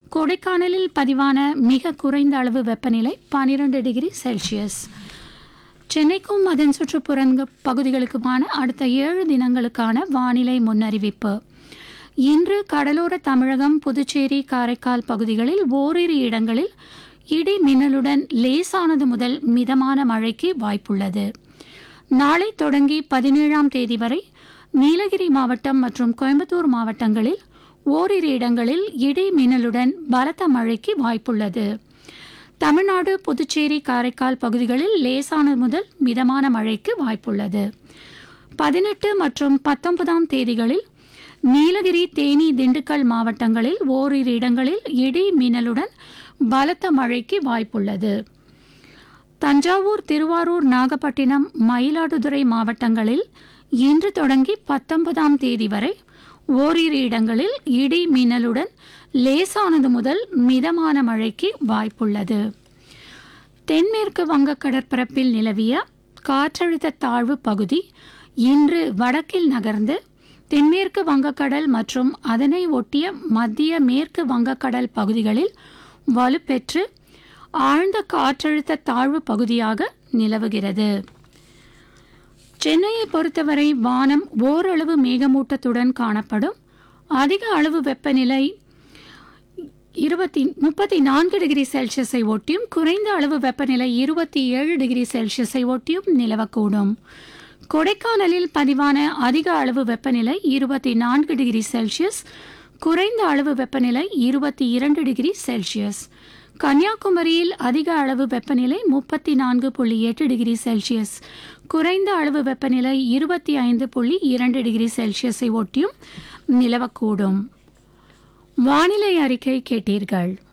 கொடைக்கானலில் பதிவான மிக குறைந்த அளவு வெப்பநிலை பனிரெண்டு டிகிரி செல்சியஸ் சென்னைக்கும் அதன் சுற்றுப்புறங்க பகுதிகளுக்குமான அடுத்த ஏழு தினங்களுக்கான வானிலை முன்னறிவிப்பு இன்று கடலோர தமிழகம் புதுச்சேரி காரைக்கால் பகுதிகளில் ஓரிரு இடங்களில் இடி மின்னலுடன் லேசானது முதல் மிதமான மழைக்கு வாய்ப்புள்ளது நாளை தொடங்கி பதினேழாம் தேதி வரை நீலகிரி மாவட்டம் மற்றும் கோயம்புத்தூர் மாவட்டங்களில் ஓரிரு இடங்களில் இடி மின்னலுடன் பலத்த மழைக்கு வாய்ப்புள்ளது தமிழ்நாடு புதுச்சேரி காரைக்கால் பகுதிகளில் லேசானது முதல் மிதமான மழைக்கு வாய்ப்புள்ளது பதினெட்டு மற்றும் பத்தொன்பதாம் தேதிகளில் நீலகிரி தேனி திண்டுக்கல் மாவட்டங்களில் ஓரிரு இடங்களில் இடி மின்னலுடன் பலத்த மழைக்கு வாய்ப்புள்ளது தஞ்சாவூர் திருவாரூர் நாகப்பட்டினம் மயிலாடுதுறை மாவட்டங்களில் இன்று தொடங்கி பத்தொன்பதாம் தேதி வரை ஓரிரு இடங்களில் இடி மின்னலுடன் லேசானது முதல் மிதமான மழைக்கு வாய்ப்புள்ளது தென்மேற்கு வங்க கடற்பரப்பில் நிலவிய காற்றழுத்த தாழ்வு பகுதி இன்று வடக்கில் நகர்ந்து தென்மேற்கு வங்கக்கடல் மற்றும் அதனை ஒட்டிய மத்திய மேற்கு வங்கக்கடல் பகுதிகளில் வலுப்பெற்று ஆழ்ந்த காற்றழுத்த தாழ்வு பகுதியாக நிலவுகிறது சென்னையை பொறுத்தவரை வானம் ஓரளவு மேகமூட்டத்துடன் காணப்படும் அதிக அளவு வெப்பநிலை இருபத்தி முப்பத்தி நான்கு டிகிரி செல்சியஸை ஒட்டியும் குறைந்த அளவு வெப்பநிலை இருபத்தி ஏழு டிகிரி செல்சியஸை ஒட்டியும் நிலவக்கூடும் கொடைக்கானலில் பதிவான அதிக அளவு வெப்பநிலை இருபத்தி நான்கு டிகிரி செல்சியஸ் குறைந்த அளவு வெப்பநிலை இருபத்தி இரண்டு டிகிரி செல்சியஸ் கன்னியாகுமரியில் அதிக அளவு வெப்பநிலை முப்பத்தி நான்கு புள்ளி எட்டு டிகிரி செல்சியஸ் குறைந்த அளவு வெப்பநிலை இருபத்தி ஐந்து புள்ளி இரண்டு டிகிரி செல்சியஸை ஒட்டியும் நிலவக்கூடும் வானிலை அறிக்கை கேட்டீர்கள்